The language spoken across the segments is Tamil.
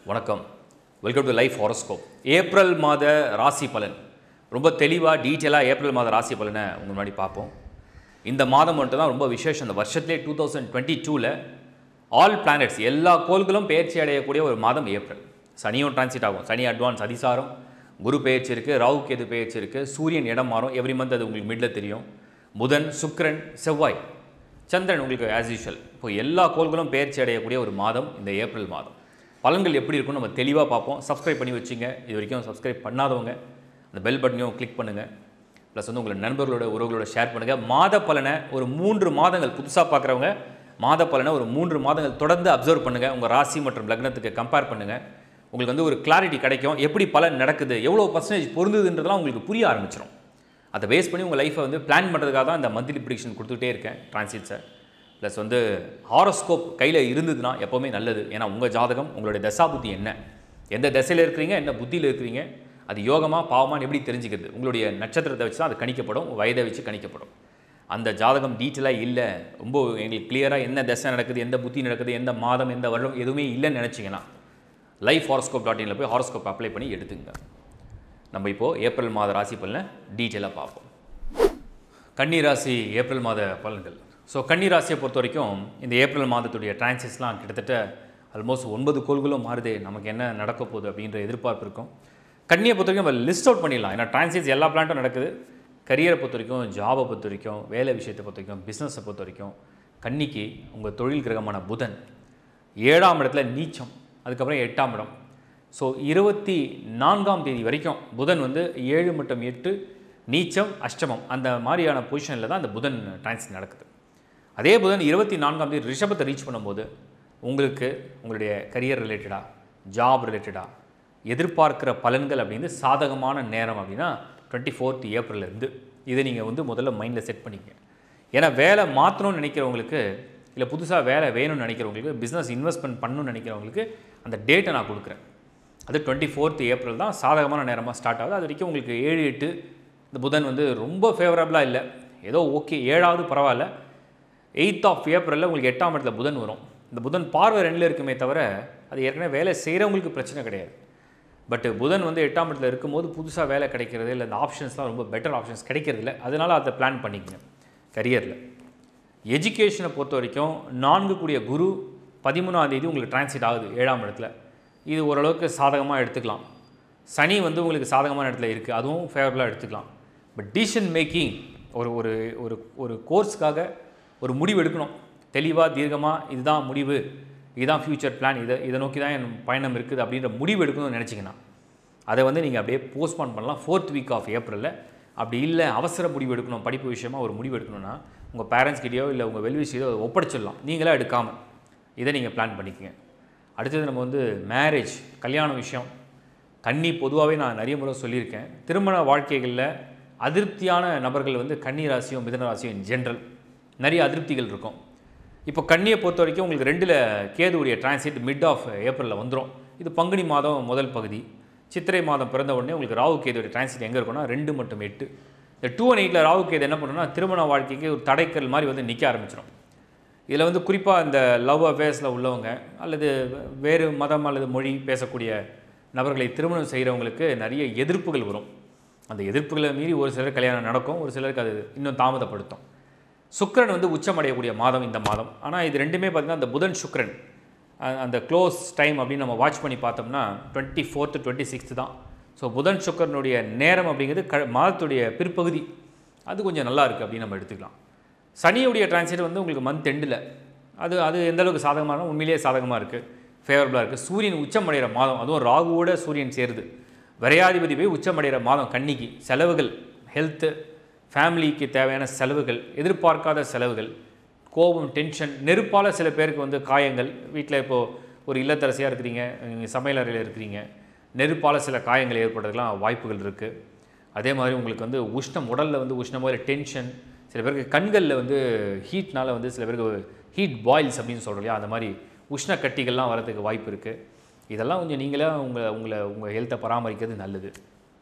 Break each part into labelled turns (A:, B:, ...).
A: வணக்கம் welcome to life horoscope April மாத ராசி பலன் ரொம்ப தெளிவாக டீட்டெயிலாக ஏப்ரல் மாத ராசி பலனை உங்க முன்னாடி பார்ப்போம் இந்த மாதம் மட்டும் தான் ரொம்ப விசேஷம் இந்த வருஷத்துலேயே டூ தௌசண்ட் டுவெண்ட்டி டூவில் ஆல் பிளானட்ஸ் எல்லா கோள்களும் பெயர்ச்சி அடையக்கூடிய ஒரு மாதம் ஏப்ரல் சனியும் டிரான்சிட் ஆகும் சனி அட்வான்ஸ் அதிசாரம் குரு பெயர்ச்சி இருக்குது ராகு கேது பெயர்ச்சி இருக்குது சூரியன் இடம் மாறும் எவ்ரி மந்த் அது உங்களுக்கு மிடில் தெரியும் புதன் சுக்கிரன் செவ்வாய் சந்திரன் உங்களுக்கு ஆஸ் யூஷுவல் இப்போ எல்லா கோள்களும் பெயர்ச்சி அடையக்கூடிய ஒரு மாதம் இந்த ஏப்ரல் மாதம் பலன்கள் எப்படி இருக்கும்னு நம்ம தெளிவாக பார்ப்போம் சப்ஸ்கிரைப் பண்ணி வச்சுங்க இது வரைக்கும் சப்ஸ்கிரைப் பண்ணாதவங்க அந்த பெல் பட்டனையும் கிளிக் பண்ணுங்கள் ப்ளஸ் வந்து உங்களை நண்பர்களோட உறவுகளோட ஷேர் பண்ணுங்கள் மாத பலனை ஒரு மூன்று மாதங்கள் புதுசாக பார்க்குறவங்க மாத பலனை ஒரு மூன்று மாதங்கள் தொடர்ந்து அப்சர்வ் பண்ணுங்கள் உங்கள் ராசி மற்றும் லக்னத்துக்கு கம்பேர் பண்ணுங்கள் உங்களுக்கு வந்து ஒரு கிளாரிட்டி கிடைக்கும் எப்படி பலன் நடக்குது எவ்வளோ பர்சன்டேஜ் பொருந்துதுன்றதெல்லாம் உங்களுக்கு புரிய ஆரம்பிச்சிடும் அதை பேஸ் பண்ணி உங்கள் லைஃப்பை வந்து பிளான் பண்ணுறதுக்காக தான் இந்த மந்த்லி ப்ரிடிக்ஷன் கொடுத்துட்டே இருக்கேன் டிரான்சிட்ஸை ப்ளஸ் வந்து ஹாரோஸ்கோப் கையில் இருந்ததுன்னா எப்போவுமே நல்லது ஏன்னா உங்கள் ஜாதகம் உங்களுடைய தசாபுத்தி என்ன எந்த திசையில் இருக்கிறீங்க என்ன புத்தியில் இருக்கிறீங்க அது யோகமாக பாவமான்னு எப்படி தெரிஞ்சுக்கிறது உங்களுடைய நட்சத்திரத்தை வச்சு தான் அது கணிக்கப்படும் வயதை வச்சு கணிக்கப்படும் அந்த ஜாதகம் டீட்டெயிலாக இல்லை ரொம்ப எங்களுக்கு கிளியராக என்ன தசை நடக்குது எந்த புத்தி நடக்குது எந்த மாதம் எந்த வருடம் எதுவுமே இல்லைன்னு நினச்சிங்கன்னா லைஃப் ஹாரோஸ்கோப் டாட் இனில் போய் ஹாரோஸ்கோப் அப்ளை பண்ணி எடுத்துங்க நம்ம இப்போது ஏப்ரல் மாத ராசி பலனை டீட்டெயிலாக பார்ப்போம் கன்னி ராசி ஏப்ரல் மாத பலன்கள் ஸோ கன்னி ராசியை பொறுத்த வரைக்கும் இந்த ஏப்ரல் மாதத்துடைய டிரான்சிஸ்லாம் கிட்டத்தட்ட ஆல்மோஸ்ட் ஒன்பது கோள்களும் மாறுதே நமக்கு என்ன நடக்க போகுது அப்படின்ற எதிர்பார்ப்பு இருக்கும் கன்னியை பொறுத்த வரைக்கும் நம்ம லிஸ்ட் அவுட் பண்ணிடலாம் ஏன்னா டிரான்சிஸ் எல்லா பிளான்ட்டும் நடக்குது கரியரை பொறுத்த வரைக்கும் ஜாபை பொறுத்த வரைக்கும் வேலை விஷயத்தை பொறுத்த வரைக்கும் பிஸ்னஸை பொறுத்த வரைக்கும் கன்னிக்கு உங்கள் தொழில் கிரகமான புதன் ஏழாம் இடத்துல நீச்சம் அதுக்கப்புறம் எட்டாம் இடம் ஸோ இருபத்தி நான்காம் தேதி வரைக்கும் புதன் வந்து ஏழு மற்றும் எட்டு நீச்சம் அஷ்டமம் அந்த மாதிரியான பொசிஷனில் தான் அந்த புதன் டிரான்சிட் நடக்குது அதே புதன் இருபத்தி நான்காம் தேதி ரிஷபத்தை ரீச் பண்ணும்போது உங்களுக்கு உங்களுடைய கரியர் ரிலேட்டடாக ஜாப் ரிலேட்டடாக எதிர்பார்க்கிற பலன்கள் அப்படின்னு சாதகமான நேரம் அப்படின்னா டுவெண்ட்டி ஃபோர்த் ஏப்ரல்லேருந்து இதை நீங்கள் வந்து முதல்ல மைண்டில் செட் பண்ணிக்கங்க ஏன்னா வேலை மாற்றணும்னு நினைக்கிறவங்களுக்கு இல்லை புதுசாக வேலை வேணும்னு நினைக்கிறவங்களுக்கு பிஸ்னஸ் இன்வெஸ்ட்மெண்ட் பண்ணணும்னு நினைக்கிறவங்களுக்கு அந்த டேட்டை நான் கொடுக்குறேன் அது டுவெண்ட்டி ஃபோர்த் ஏப்ரல் தான் சாதகமான நேரமாக ஸ்டார்ட் ஆகுது அது வரைக்கும் உங்களுக்கு ஏழு எட்டு இந்த புதன் வந்து ரொம்ப ஃபேவரபுளாக இல்லை ஏதோ ஓகே ஏழாவது பரவாயில்ல எயித் ஆஃப் ஏப்ரலில் உங்களுக்கு எட்டாம் இடத்துல புதன் வரும் இந்த புதன் பார்வை ரெண்டில் இருக்குமே தவிர அது ஏற்கனவே வேலை செய்கிறவங்களுக்கு பிரச்சனை கிடையாது பட் புதன் வந்து எட்டாம் இடத்துல இருக்கும்போது புதுசாக வேலை கிடைக்கிறது இல்லை இந்த ஆப்ஷன்ஸ்லாம் ரொம்ப பெட்டர் ஆப்ஷன்ஸ் கிடைக்கிறது இல்லை அதனால் அதை பிளான் பண்ணிக்கங்க கரியரில் எஜுகேஷனை பொறுத்த வரைக்கும் நான்கு கூடிய குரு பதிமூணாம் தேதி உங்களுக்கு டிரான்சிட் ஆகுது ஏழாம் இடத்துல இது ஓரளவுக்கு சாதகமாக எடுத்துக்கலாம் சனி வந்து உங்களுக்கு சாதகமான இடத்துல இருக்குது அதுவும் ஃபேவரபுளாக எடுத்துக்கலாம் பட் டிசிஷன் மேக்கிங் ஒரு ஒரு ஒரு ஒரு கோர்ஸ்க்காக ஒரு முடிவு எடுக்கணும் தெளிவாக தீர்க்கமாக இதுதான் முடிவு இதுதான் ஃப்யூச்சர் பிளான் இதை இதை நோக்கி தான் என் பயணம் இருக்குது அப்படின்ற முடிவு எடுக்கணும்னு நினச்சிங்கன்னா அதை வந்து நீங்கள் அப்படியே போஸ்ட்பான் பண்ணலாம் ஃபோர்த் வீக் ஆஃப் ஏப்ரலில் அப்படி இல்லை அவசர முடிவு எடுக்கணும் படிப்பு விஷயமா ஒரு முடிவு எடுக்கணும்னா உங்கள் பேரண்ட்ஸ்கிட்டயோ இல்லை உங்கள் வெல்விஷியோ ஒப்படைச்சிடலாம் நீங்களே எடுக்காமல் இதை நீங்கள் பிளான் பண்ணிக்கங்க அடுத்தது நம்ம வந்து மேரேஜ் கல்யாண விஷயம் கன்னி பொதுவாகவே நான் நிறைய முறை சொல்லியிருக்கேன் திருமண வாழ்க்கைகளில் அதிருப்தியான நபர்கள் வந்து கன்னி ராசியும் மிதன ராசியும் ஜென்ரல் நிறைய அதிருப்திகள் இருக்கும் இப்போ கன்னியை பொறுத்த வரைக்கும் உங்களுக்கு ரெண்டில் கேதுவுடைய டிரான்சிட் மிட் ஆஃப் ஏப்ரலில் வந்துடும் இது பங்குனி மாதம் முதல் பகுதி சித்திரை மாதம் பிறந்த உடனே உங்களுக்கு ராகு கேதுடைய டிரான்சிட் எங்கே இருக்குன்னா ரெண்டு மற்றும் எட்டு இந்த டூ அண்ட் எயிட்டில் ராகு கேது என்ன பண்ணுன்னா திருமண வாழ்க்கைக்கு ஒரு தடைக்கல் மாதிரி வந்து நிற்க ஆரம்பிச்சிடும் இதில் வந்து குறிப்பாக இந்த லவ் அஃபேர்ஸில் உள்ளவங்க அல்லது வேறு மதம் அல்லது மொழி பேசக்கூடிய நபர்களை திருமணம் செய்கிறவங்களுக்கு நிறைய எதிர்ப்புகள் வரும் அந்த எதிர்ப்புகளை மீறி ஒரு சிலர் கல்யாணம் நடக்கும் ஒரு சிலருக்கு அது இன்னும் தாமதப்படுத்தும் சுக்கிரன் வந்து உச்சமடையக்கூடிய மாதம் இந்த மாதம் ஆனால் இது ரெண்டுமே பார்த்திங்கன்னா அந்த புதன் சுக்கிரன் அ- அந்த க்ளோஸ் டைம் அப்படின்னு நம்ம வாட்ச் பண்ணி பார்த்தோம்னா டுவெண்ட்டி ஃபோர்த்து டுவெண்ட்டி சிக்ஸ்த்து தான் ஸோ புதன் சுக்கரனுடைய நேரம் அப்படிங்கிறது க மாதத்துடைய பிற்பகுதி அது கொஞ்சம் நல்லா இருக்குது அப்படின்னு நம்ம எடுத்துக்கலாம் சனியுடைய டிரான்சிட் வந்து உங்களுக்கு மந்த் எண்டில் அது அது எந்த அளவுக்கு சாதகமான உண்மையிலேயே சாதகமாக இருக்குது ஃபேவரபுளாக இருக்குது சூரியன் உச்சமடைகிற மாதம் அதுவும் ராகுவோட சூரியன் சேருது விரையாதிபதி போய் உச்சமடைகிற மாதம் கன்னிக்கு செலவுகள் ஹெல்த்து ஃபேமிலிக்கு தேவையான செலவுகள் எதிர்பார்க்காத செலவுகள் கோபம் டென்ஷன் நெருப்பால் சில பேருக்கு வந்து காயங்கள் வீட்டில் இப்போது ஒரு இல்லத்தரசியாக இருக்கிறீங்க நீங்கள் சமையல் அறையில் இருக்கிறீங்க நெருப்பால் சில காயங்கள் ஏற்படுறதுக்கெலாம் வாய்ப்புகள் இருக்குது அதே மாதிரி உங்களுக்கு வந்து உஷ்ணம் உடலில் வந்து உஷ்ணமாக இல்லை டென்ஷன் சில பேருக்கு கண்களில் வந்து ஹீட்னால வந்து சில பேருக்கு ஹீட் பாயில்ஸ் அப்படின்னு சொல்கிறோம் இல்லையா அந்த மாதிரி உஷ்ண கட்டிகள்லாம் வரதுக்கு வாய்ப்பு இருக்குது இதெல்லாம் கொஞ்சம் நீங்களே உங்களை உங்களை உங்கள் ஹெல்த்தை பராமரிக்கிறது நல்லது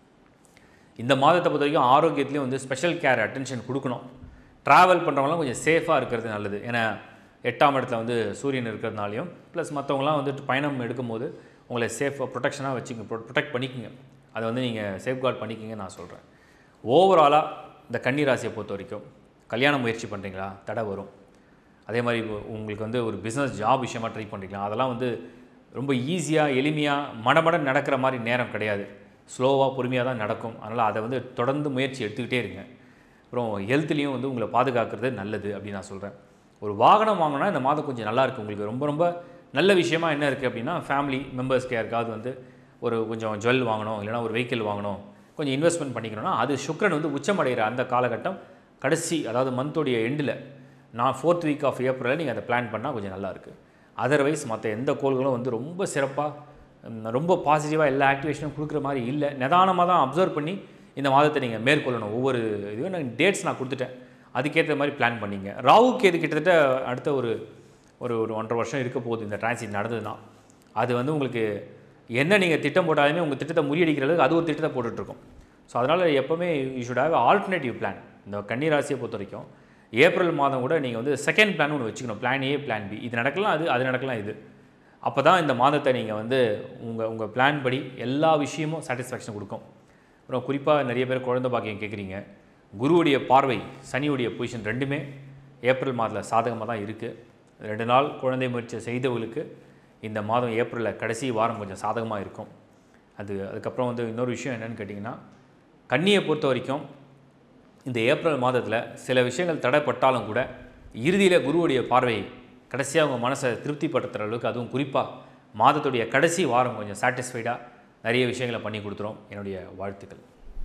A: இந்த மாதத்தை பொறுத்த வரைக்கும் ஆரோக்கியத்துலேயும் வந்து ஸ்பெஷல் கேர் அட்டென்ஷன் கொடுக்கணும் ட்ராவல் பண்ணுறவங்களாம் கொஞ்சம் சேஃபாக இருக்கிறது நல்லது ஏன்னா எட்டாம் இடத்துல வந்து சூரியன் இருக்கிறதுனாலையும் ப்ளஸ் மற்றவங்களாம் வந்துட்டு பயணம் எடுக்கும்போது உங்களை சேஃபாக ப்ரொடெக்ஷனாக வச்சுங்க ப்ரொடெக்ட் பண்ணிக்கோங்க அதை வந்து நீங்கள் சேஃப்கார்ட் பண்ணிக்கிங்க நான் சொல்கிறேன் ஓவராலாக இந்த கன்னி ராசியை பொறுத்த வரைக்கும் கல்யாண முயற்சி பண்ணுறீங்களா தடை வரும் அதே மாதிரி உ- உங்களுக்கு வந்து ஒரு பிஸ்னஸ் ஜாப் விஷயமா ட்ரை பண்ணுறீங்களா அதெல்லாம் வந்து ரொம்ப ஈஸியாக எளிமையாக மடமட நடக்கிற மாதிரி நேரம் கிடையாது ஸ்லோவாக பொறுமையாக தான் நடக்கும் அதனால் அதை வந்து தொடர்ந்து முயற்சி எடுத்துக்கிட்டே இருங்க அப்புறம் ஹெல்த்லேயும் வந்து உங்களை பாதுகாக்கிறது நல்லது அப்படின்னு நான் சொல்கிறேன் ஒரு வாகனம் வாங்கினா இந்த மாதம் கொஞ்சம் நல்லா இருக்கு உங்களுக்கு ரொம்ப ரொம்ப நல்ல விஷயமா என்ன இருக்குது அப்படின்னா ஃபேமிலி மெம்பர்ஸ்க்கு யாருக்காவது வந்து ஒரு கொஞ்சம் ஜுவல் வாங்கணும் இல்லைனா ஒரு வெஹிக்கிள் வாங்கணும் கொஞ்சம் இன்வெஸ்ட்மெண்ட் பண்ணிக்கணும்னா அது சுக்கிரன் வந்து உச்சமடைகிற அந்த காலகட்டம் கடைசி அதாவது மந்தோடைய எண்டில் நான் ஃபோர்த் வீக் ஆஃப் ஏப்ரலில் நீங்கள் அதை பிளான் பண்ணால் கொஞ்சம் நல்லா இருக்கு அதர்வைஸ் மற்ற எந்த கோள்களும் வந்து ரொம்ப சிறப்பாக ரொம்ப பாசிட்டிவாக எல்லா ஆக்டிவேஷனும் கொடுக்குற மாதிரி இல்லை நிதானமாக தான் அப்சர்வ் பண்ணி இந்த மாதத்தை நீங்கள் மேற்கொள்ளணும் ஒவ்வொரு இதுவும் நான் டேட்ஸ் நான் கொடுத்துட்டேன் அதுக்கேற்ற மாதிரி பிளான் பண்ணிங்க ராவுக்கு இது கிட்டத்தட்ட அடுத்த ஒரு ஒரு ஒரு ஒன்றரை வருஷம் இருக்க போகுது இந்த டிரான்சிட் நடந்ததுன்னா அது வந்து உங்களுக்கு என்ன நீங்கள் திட்டம் போட்டாலுமே உங்கள் திட்டத்தை முறியடிக்கிற அளவுக்கு அது ஒரு திட்டத்தை போட்டுட்ருக்கோம் ஸோ அதனால் எப்போவுமே you should have alternative plan இந்த கன்னி ராசியை பொறுத்த வரைக்கும் ஏப்ரல் மாதம் கூட நீங்கள் வந்து செகண்ட் பிளான் ஒன்று வச்சுக்கணும் பிளான் ஏ பிளான் பி இது நடக்கலாம் அது அது நடக்கலாம் இது அப்போ தான் இந்த மாதத்தை நீங்கள் வந்து உங்கள் உங்கள் பிளான் படி எல்லா விஷயமும் சாட்டிஸ்ஃபேக்ஷன் கொடுக்கும் அப்புறம் குறிப்பாக நிறைய பேர் குழந்தை பாக்கியம் கேட்குறீங்க குருவுடைய பார்வை சனியுடைய பொசிஷன் ரெண்டுமே ஏப்ரல் மாதத்தில் சாதகமாக தான் இருக்குது ரெண்டு நாள் குழந்தை முயற்சி செய்தவங்களுக்கு இந்த மாதம் ஏப்ரலில் கடைசி வாரம் கொஞ்சம் சாதகமாக இருக்கும் அது அதுக்கப்புறம் வந்து இன்னொரு விஷயம் என்னன்னு கேட்டிங்கன்னா கன்னியை பொறுத்த வரைக்கும் இந்த ஏப்ரல் மாதத்தில் சில விஷயங்கள் தடைப்பட்டாலும் கூட இறுதியில் குருவுடைய பார்வை கடைசியாக உங்கள் மனசை திருப்திப்படுத்துகிற அளவுக்கு அதுவும் குறிப்பாக மாதத்துடைய கடைசி வாரம் கொஞ்சம் சாட்டிஸ்ஃபைடாக நிறைய விஷயங்களை பண்ணி கொடுத்துரும் என்னுடைய வாழ்த்துக்கள்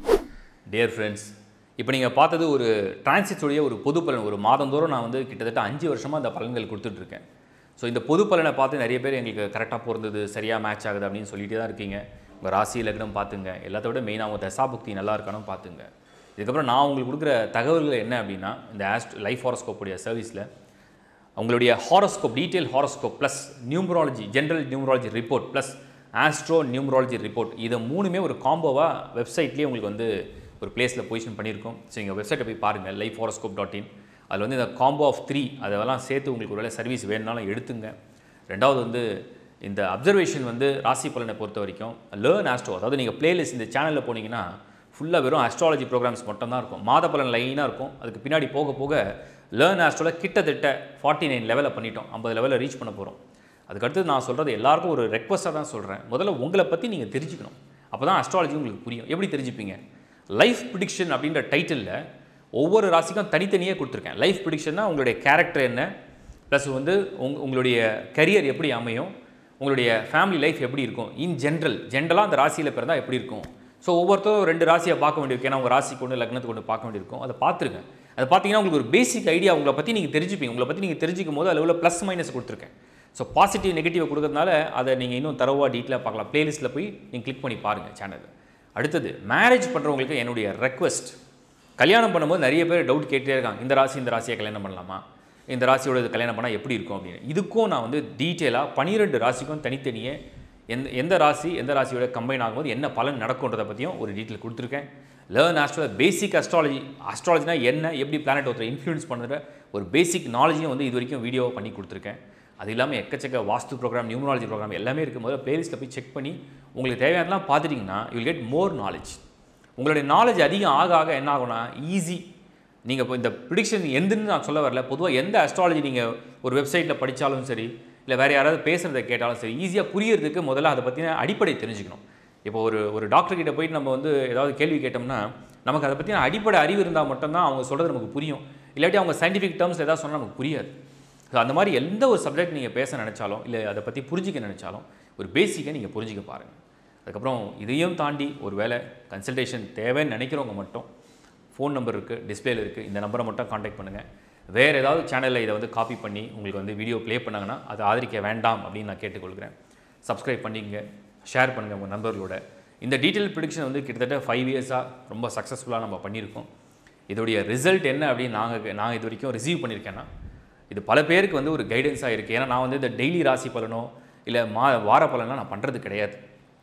A: டியர் ஃப்ரெண்ட்ஸ் இப்போ நீங்கள் பார்த்தது ஒரு டிரான்சிட்ஸுடைய ஒரு பொது பலன் ஒரு மாதந்தோறும் நான் வந்து கிட்டத்தட்ட அஞ்சு வருஷமாக அந்த பலன்கள் கொடுத்துட்ருக்கேன் ஸோ இந்த பொது பலனை பார்த்து நிறைய பேர் எங்களுக்கு கரெக்டாக பொருந்தது சரியாக மேட்ச் ஆகுது அப்படின்னு சொல்லிட்டு தான் இருக்கீங்க உங்கள் ராசி லக்னம் பார்த்துங்க எல்லாத்த விட மெயினாக உங்கள் தசாபுக்தி நல்லா இருக்கானும் பார்த்துங்க இதுக்கப்புறம் நான் உங்களுக்கு கொடுக்குற தகவல்கள் என்ன அப்படின்னா இந்த ஆஸ்ட் லைஃப் ஹாரோஸ்கோப்புடைய சர்வீஸில் உங்களுடைய horoscope detail horoscope plus numerology general numerology report plus astro numerology report இதை மூணுமே ஒரு காம்போவாக வெப்சைட்லேயே உங்களுக்கு வந்து ஒரு பிளேஸில் பொசிஷன் பண்ணியிருக்கோம் ஸோ நீங்கள் வெப்சைட்டை போய் பாருங்கள் லைஃப் ஹாரோஸ்கோப் டாட் இன் அதில் வந்து இந்த காம்போ ஆஃப் த்ரீ அதெல்லாம் சேர்த்து உங்களுக்கு ஒருவேளை சர்வீஸ் வேணுனாலும் எடுத்துங்க ரெண்டாவது வந்து இந்த அப்சர்வேஷன் வந்து ராசி பலனை பொறுத்த வரைக்கும் லேர்ன் ஆஸ்ட்ரோ அதாவது நீங்கள் பிளேலிஸ்ட் இந்த சேனலில் போனீங்கன்னா ஃபுல்லாக வெறும் அஸ்ட்ராலஜி ப்ரோக்ராம்ஸ் மட்டும் தான் இருக்கும் மாத பலன் லைனாக இருக்கும் அதுக்கு பின்னாடி போக போக லேர்ன் ஆஸ்ட்ரோவில் கிட்டத்தட்ட ஃபார்ட்டி நைன் லெவலில் பண்ணிட்டோம் ஐம்பது லெவலில் ரீச் பண்ண போகிறோம் அதுக்கடுத்து நான் சொல்கிறது எல்லாருக்கும் ஒரு ரெக்வஸ்ட்டாக தான் சொல்கிறேன் முதல்ல உங்களை பற்றி நீங்கள் தெரிஞ்சுக்கணும் அப்போ தான் அஸ்ட்ராலஜி உங்களுக்கு புரியும் எப்படி தெரிஞ்சுப்பீங்க லைஃப் ப்ரிடிக்ஷன் அப்படின்ற டைட்டிலில் ஒவ்வொரு ராசிக்கும் தனித்தனியே கொடுத்துருக்கேன் லைஃப் ப்ரிடிக்ஷன்னா உங்களுடைய கேரக்டர் என்ன ப்ளஸ் வந்து உங் உங்களுடைய கரியர் எப்படி அமையும் உங்களுடைய ஃபேமிலி லைஃப் எப்படி இருக்கும் இன் ஜென்ரல் ஜென்ரலாக அந்த ராசியில் பிறந்தா எப்படி இருக்கும் ஸோ ஒவ்வொருத்தரும் ரெண்டு ராசியை பார்க்க வேண்டியிருக்கும் ஏன்னா உங்கள் ராசிக்கு ஒன்று லக்னத்துக்கு ஒன்று பார்க்க வேண்டியிருக்கும் அதை பார்த்துருங்க அதை பார்த்தீங்கன்னா உங்களுக்கு ஒரு பேசிக் ஐடியா உங்களை பற்றி நீங்கள் தெரிஞ்சுப்பீங்க உங்களை பற்றி நீங்கள் தெரிஞ்சுக்கும் போது அதில் உள்ள ப்ளஸ் மைனஸ் கொடுத்துருக்கேன் ஸோ பாசிட்டிவ் நெகட்டிவ் கொடுக்கறதுனால அதை நீங்கள் இன்னும் தரவாக டீட்டெயிலாக பார்க்கலாம் பிளேலிஸ்ட்டில் போய் நீங்கள் கிளிக் பண்ணி பாருங்கள் சேனல் அடுத்தது மேரேஜ் பண்ணுறவங்களுக்கு என்னுடைய ரெக்வஸ்ட் கல்யாணம் பண்ணும்போது நிறைய பேர் டவுட் கேட்டே இருக்காங்க இந்த ராசி இந்த ராசியை கல்யாணம் பண்ணலாமா இந்த ராசியோட இது கல்யாணம் பண்ணால் எப்படி இருக்கும் அப்படின்னு இதுக்கும் நான் வந்து டீட்டெயிலாக பன்னிரெண்டு ராசிக்கும் தனித்தனியே எந்த எந்த ராசி எந்த ராசியோட கம்பைன் ஆகும்போது என்ன பலன் நடக்கும்ன்றதை பற்றியும் ஒரு டீட்டெயில் கொடுத்துருக்கேன் லேர்ன் ஆஸ்ட்ரோ பேசிக் அஸ்ட்ராலஜி அஸ்ட்ராலஜினா என்ன எப்படி பிளானட் ஒருத்தர் இன்ஃப்ளூயன்ஸ் பண்ணுற ஒரு பேசிக் நாலேஜையும் வந்து இது வரைக்கும் வீடியோ பண்ணி கொடுத்துருக்கேன் அது இல்லாமல் எக்கச்சக்க வாஸ்து ப்ரோக்ராம் நியூமராலஜி ப்ரோக்ராம் எல்லாமே இருக்கும் போது பிளேலிஸ்ட்டில் போய் செக் பண்ணி உங்களுக்கு தேவையானலாம் பார்த்துட்டிங்கன்னா you will get more knowledge உங்களுடைய நாலேஜ் அதிகம் ஆக ஆக என்ன ஆகும்னா ஈஸி நீங்கள் இப்போ இந்த ப்ரிடிக்ஷன் எந்துன்னு நான் சொல்ல வரல பொதுவாக எந்த அஸ்ட்ராலஜி நீங்கள் ஒரு வெப்சைட்டில் படித்தாலும் சரி இல்லை வேறு யாராவது பேசுகிறத கேட்டாலும் சரி ஈஸியாக புரியறதுக்கு முதல்ல அதை பற்றின அடிப்படை தெரிஞ்சுக்கணும் இப்போ ஒரு ஒரு டாக்டர் கிட்ட போயிட்டு நம்ம வந்து ஏதாவது கேள்வி கேட்டோம்னா நமக்கு அதை பற்றின அடிப்படை அறிவு இருந்தால் மட்டும்தான் அவங்க சொல்கிறது நமக்கு புரியும் இல்லாட்டி அவங்க சயின்டிஃபிக் டேர்ம்ஸ் ஏதாவது சொன்னால் நமக்கு புரியாது ஸோ அந்த மாதிரி எந்த ஒரு சப்ஜெக்ட் நீங்கள் பேச நினச்சாலும் இல்லை அதை பற்றி புரிஞ்சிக்க நினச்சாலும் ஒரு பேசிக்கை நீங்கள் புரிஞ்சிக்க பாருங்கள் அதுக்கப்புறம் இதையும் தாண்டி ஒரு வேளை கன்சல்டேஷன் தேவைன்னு நினைக்கிறவங்க மட்டும் ஃபோன் நம்பர் இருக்குது டிஸ்பிளேல இருக்குது இந்த நம்பரை மட்டும் காண்டாக்ட் பண்ணுங்கள் வேறு ஏதாவது சேனலில் இதை வந்து காப்பி பண்ணி உங்களுக்கு வந்து வீடியோ ப்ளே பண்ணாங்கன்னா அதை ஆதரிக்க வேண்டாம் அப்படின்னு நான் கேட்டுக்கொள்கிறேன் சப்ஸ்கிரைப் பண்ணிக்கங்க ஷேர் பண்ணுங்கள் உங்கள் நண்பர்களோட இந்த டீட்டெயில் ப்ரிடிக்ஷன் வந்து கிட்டத்தட்ட ஃபைவ் இயர்ஸாக ரொம்ப சக்ஸஸ்ஃபுல்லாக நம்ம பண்ணியிருக்கோம் இதோடைய ரிசல்ட் என்ன அப்படின்னு நாங்கள் நான் இது வரைக்கும் ரிசீவ் பண்ணியிருக்கேன்னா இது பல பேருக்கு வந்து ஒரு கைடன்ஸாக இருக்குது ஏன்னா நான் வந்து இந்த டெய்லி ராசி பலனோ இல்லை மா வார பலனோ நான் பண்ணுறது கிடையாது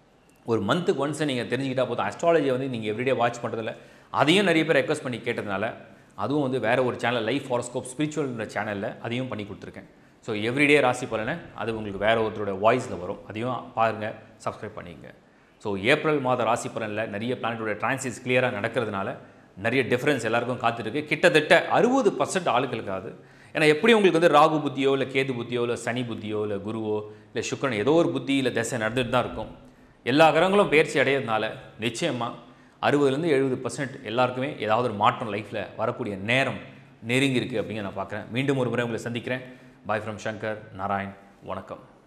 A: ஒரு மந்த்துக்கு ஒன்ஸை நீங்கள் தெரிஞ்சுக்கிட்டா போதும் அஸ்ட்ராலஜியை வந்து நீங்கள் எவ்ரிடே வாட்ச் பண்ணுறதில்ல அதையும் நிறைய பேர் ரெக்வஸ்ட் பண்ணி கேட்டதுனால அதுவும் வந்து வேறு ஒரு சேனல் லைஃப் ஹாரோஸ்கோப் ஸ்பிரிச்சுவல்ன்ற சேனலில் அதையும் பண்ணி கொடுத்துருக்கேன் ஸோ எவ்ரிடே ராசி பலனை அது உங்களுக்கு வேற ஒருத்தரோட வாய்ஸில் வரும் அதையும் பாருங்கள் சப்ஸ்கிரைப் பண்ணிக்கங்க ஸோ ஏப்ரல் மாத ராசி பலனில் நிறைய பிளானட்டோட டிரான்சிட்ஸ் கிளியராக நடக்கிறதுனால நிறைய டிஃப்ரென்ஸ் எல்லாருக்கும் காத்துருக்கு கிட்டத்தட்ட அறுபது பர்சன்ட் ஆளுகளுக்காது ஏன்னா எப்படி உங்களுக்கு வந்து ராகு புத்தியோ இல்லை கேது புத்தியோ இல்லை சனி புத்தியோ இல்லை குருவோ இல்லை சுக்கரன் ஏதோ ஒரு புத்தி இல்லை திசை நடந்துட்டு தான் இருக்கும் எல்லா கிரகங்களும் பயிற்சி அடையிறதுனால நிச்சயமாக அறுபதுலேருந்து எழுபது பர்சன்ட் எல்லாருக்குமே ஏதாவது ஒரு மாற்றம் லைஃப்பில் வரக்கூடிய நேரம் நெருங்கி இருக்குது அப்படிங்க நான் பார்க்குறேன் மீண்டும் ஒரு முறை உங்களை சந்திக்கிறேன் பாய் ஃப்ரம் சங்கர் நாராயண் வணக்கம்